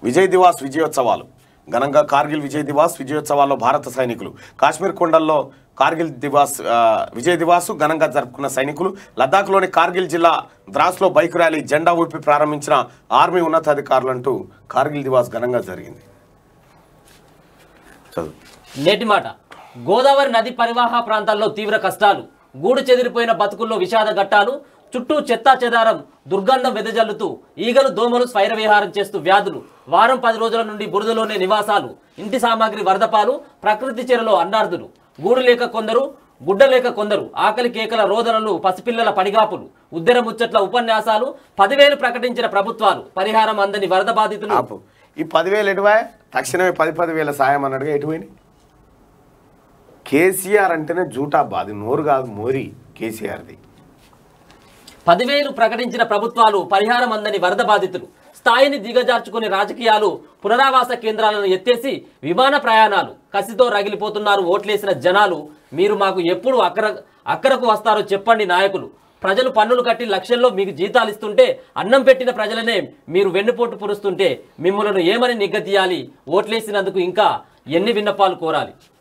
విజయ్ దివాస్ విజయోత్సవాలు ఘనంగా కార్గిల్ విజయ్ దివాస్ విజయోత్సవాల్లో భారత సైనికులు కాశ్మీర్ కొండల్లో కార్గిల్ దివాస్ ఆ, విజయ్ దివాసు ఘనంగా జరుపుకున్న సైనికులు లద్దాఖ్లోని కార్గిల్ జిల్లా ద్రాస్లో బైక్ ర్యాలీ జెండా ఊపి ప్రారంభించిన ఆర్మీ ఉన్నతాధికారులంటూ కార్గిల్ దివాస్ ఘనంగా జరిగింది చదువు నేటి మాట గోదావరి నది పరివాహ ప్రాంతాల్లో తీవ్ర కష్టాలు గూడు చెదిరిపోయిన బతుకుల్లో విషాద ఘట్టాలు చుట్టూ చెత్తా చెదారం దుర్గంధం వెదజల్లుతూ ఈగలు దోమలు స్వైర విహారం చేస్తూ వ్యాధులు వారం పది రోజుల నుండి బురదలోనే నివాసాలు ఇంటి సామాగ్రి వరదపాలు ప్రకృతి చెరలో అన్నార్థులు గూడు లేక కొందరు గుడ్డ లేక కొందరు ఆకలి కేకల రోదనలు పసిపిల్లల పడిగాపులు ఉద్దర ముచ్చట్ల ఉపన్యాసాలు పదివేలు ప్రకటించిన ప్రభుత్వాలు పరిహారం అందని వరద బాధితులు ఆపు ఈ పదివేలు ఎటువా తక్షణమే పది పదివేల సాయం అన్నట్టుగా ఎటువైంది కేసీఆర్ అంటేనే జూటాబ్బా అది నోరు కాదు మోరి కేసీఆర్ది పదివేలు ప్రకటించిన ప్రభుత్వాలు పరిహారం అందని వరద బాధితులు స్థాయిని దిగజార్చుకుని రాజకీయాలు పునరావాస కేంద్రాలను ఎత్తేసి విమాన ప్రయాణాలు కసితో రగిలిపోతున్నారు ఓట్లేసిన జనాలు మీరు మాకు ఎప్పుడు అక్కర అక్కరకు వస్తారో చెప్పండి నాయకులు ప్రజలు పన్నులు కట్టి లక్షల్లో మీకు జీతాలు ఇస్తుంటే అన్నం పెట్టిన ప్రజలనే మీరు వెన్నుపోటు పురుస్తుంటే మిమ్మల్ని ఏమని నిగ్గతీయాలి ఓట్లేసినందుకు ఇంకా ఎన్ని విన్నపాలు కోరాలి